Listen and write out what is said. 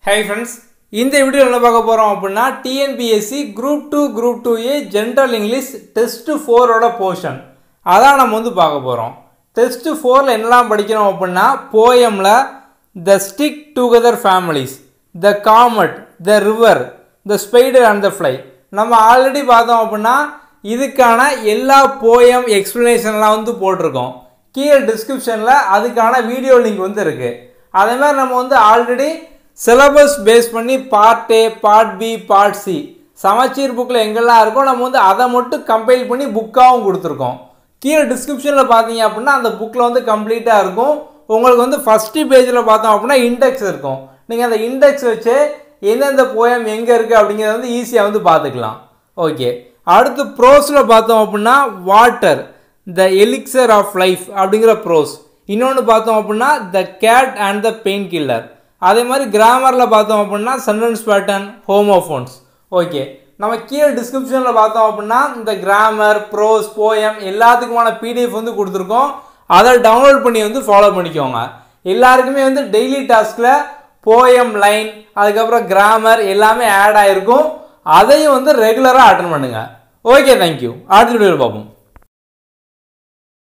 hi friends இந்த video என்ன பார்க்க போகிறோம் அப்படின்னா TNPSC group two group two A general English test ஃபோரோட போர்ஷன் அதான் நம்ம வந்து பார்க்க போகிறோம் டெஸ்ட்டு ஃபோரில் என்னெல்லாம் படிக்கிறோம் அப்படின்னா போயமில் the stick together families the comet the river the spider and the fly நம்ம ஆல்ரெடி பார்த்தோம் அப்படின்னா இதுக்கான எல்லா போயம் எக்ஸ்ப்ளனேஷன்லாம் வந்து போட்டிருக்கோம் கீழே டிஸ்கிரிப்ஷனில் அதுக்கான வீடியோ லிங்க் வந்து இருக்குது அதே மாதிரி நம்ம வந்து ஆல்ரெடி சிலபஸ் பேஸ் பண்ணி part A part B part C சமச்சீர் புக்கில் எங்கெல்லாம் இருக்கோ நம்ம வந்து அதை மட்டும் கம்பைல் பண்ணி புக்காகவும் கொடுத்துருக்கோம் கீழே டிஸ்கிரிப்ஷனில் பார்த்தீங்க அப்படின்னா அந்த புக்கில் வந்து கம்ப்ளீட்டாக இருக்கும் உங்களுக்கு வந்து ஃபஸ்ட்டு பேஜில் பார்த்தோம் அப்படின்னா இண்டெக்ஸ் இருக்கும் நீங்கள் அந்த இண்டெக்ஸ் வச்சு எந்தெந்த போயம் எங்கே இருக்குது அப்படிங்கிறத வந்து ஈஸியாக வந்து பார்த்துக்கலாம் ஓகே அடுத்து ப்ரோஸில் பார்த்தோம் அப்படின்னா water the elixir of life அப்படிங்கிற ப்ரோஸ் இன்னொன்று பார்த்தோம் அப்படின்னா the cat and the pain killer அதே மாதிரி கிராமரில் பார்த்தோம் அப்படின்னா சென்டென்ஸ் பேட்டர்ன் ஹோமோஃபோன்ஸ் ஓகே நம்ம கீழே டிஸ்கிரிப்ஷனில் பார்த்தோம் அப்படின்னா இந்த கிராமர் ப்ரோஸ் போயம் எல்லாத்துக்குமான பிடிஎஃப் வந்து கொடுத்துருக்கோம் அதை டவுன்லோட் பண்ணி வந்து ஃபாலோ பண்ணிக்கோங்க எல்லாருக்குமே வந்து டெய்லி டாஸ்கில் போயம் லைன் அதுக்கப்புறம் கிராமர் எல்லாமே ஆட் ஆகிருக்கும் அதையும் வந்து ரெகுலராக அட்டன் பண்ணுங்கள் ஓகே தேங்க்யூ அடுத்த வீடியோவில் பார்ப்போம்